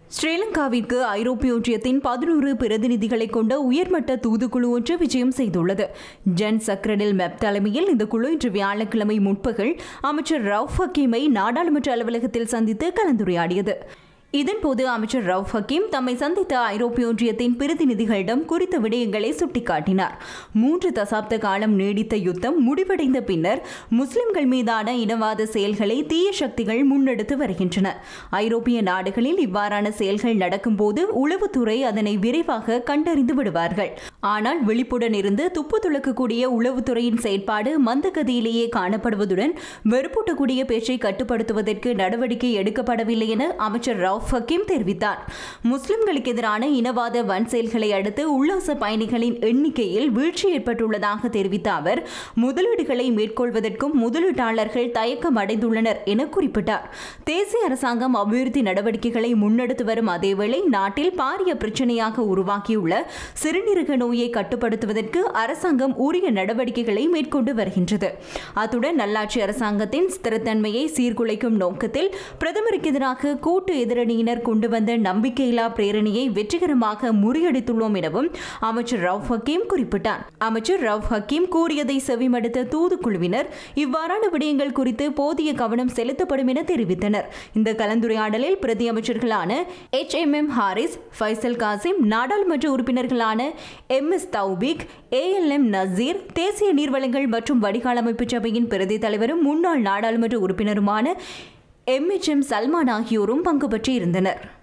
ஸ்ரீலங்காவிற்கு ஐரோப்பிய ஒன்றியத்தின் பதினோரு பிரதிநிதிகளை கொண்ட உயர்மட்ட தூதுக்குழு ஒன்று விஜயம் செய்துள்ளது ஜென் சக்ரனில் மெப் தலைமையில் இந்த குழு இன்று வியாழக்கிழமை முற்பகல் அமைச்சர் ரவுஃப் ஹக்கீமை நாடாளுமன்ற அலுவலகத்தில் சந்தித்து கலந்துரையாடியது இதன்போது அமைச்சர் ரவுஃப் ஹக்கீம் தம்மை சந்தித்த ஐரோப்பிய ஒன்றியத்தின் பிரதிநிதிகளிடம் குறித்த விடயங்களை சுட்டிக்காட்டினார் மூன்று தசாப்த காலம் நீடித்த யுத்தம் முடிவடைந்த பின்னர் முஸ்லிம்கள் மீதான இனவாத செயல்களை தீய சக்திகள் முன்னெடுத்து வருகின்றன ஐரோப்பிய நாடுகளில் இவ்வாறான செயல்கள் நடக்கும்போது உளவுத்துறை அதனை விரைவாக கண்டறிந்து விடுவார்கள் ஆனால் விழிப்புடன் இருந்து துப்பு துளக்கக்கூடிய உளவுத்துறையின் செயற்பாடு மந்தகதியிலேயே காணப்படுவதுடன் வெறுப்பூட்டக்கூடிய பேச்சை கட்டுப்படுத்துவதற்கு நடவடிக்கை எடுக்கப்படவில்லை என அமைச்சர் ரவுஃப் ஹக்கீம் தெரிவித்தார் முஸ்லிம்களுக்கு எதிரான இனவாத வன் செயல்களை அடுத்து உல்லாச பயணிகளின் எண்ணிக்கையில் வீழ்ச்சி ஏற்பட்டுள்ளதாக தெரிவித்த அவர் முதலீடுகளை மேற்கொள்வதற்கும் முதலீட்டாளர்கள் தயக்கம் அடைந்துள்ளனர் என குறிப்பிட்டார் தேசிய அரசாங்கம் அபிவிருத்தி நடவடிக்கைகளை முன்னெடுத்து வரும் அதேவேளை நாட்டில் பாரிய பிரச்சனையாக உருவாக்கியுள்ள சிறுநீரக நோயை கட்டுப்படுத்துவதற்கு அரசாங்கம் உரிய நடவடிக்கைகளை மேற்கொண்டு வருகின்றது அத்துடன் நல்லாட்சி அரசாங்கத்தின் ஸ்திரத்தன்மையை சீர்குலைக்கும் நோக்கத்தில் பிரதமருக்கு எதிராக கூட்டு எதிரணியினர் கொண்டு வந்த நம்பிக்கையில்லா பிரேரணையை வெற்றிகரமாக முறியடித்துள்ளோம் எனவும் அமைச்சர் ரவுஃப் ஹக்கீம் குறிப்பிட்டார் அமைச்சர் ரவுஃப் ஹக்கீம் கூறியதை செவிமடுத்த தூதுக்குழுவினர் இவ்வாறான விடயங்கள் குறித்து போதிய கவனம் செலுத்தப்படும் என தெரிவித்தனர் இந்த கலந்துரையாடலில் பிரதி அமைச்சர்களான H M M Haris Faizal Kassim நாடாளுமன்ற உறுப்பினர்களான M S Thowfeek ALM Naseer தேசிய நீர்வளங்கள் மற்றும் வடிகால் அமைப்பு சபையின் பிரதி தலைவரும் முன்னாள் நாடாளுமன்ற உறுப்பினருமான எம் எச் எம் சல்மான் ஆகியோரும் பங்கு பற்றி இருந்தனர்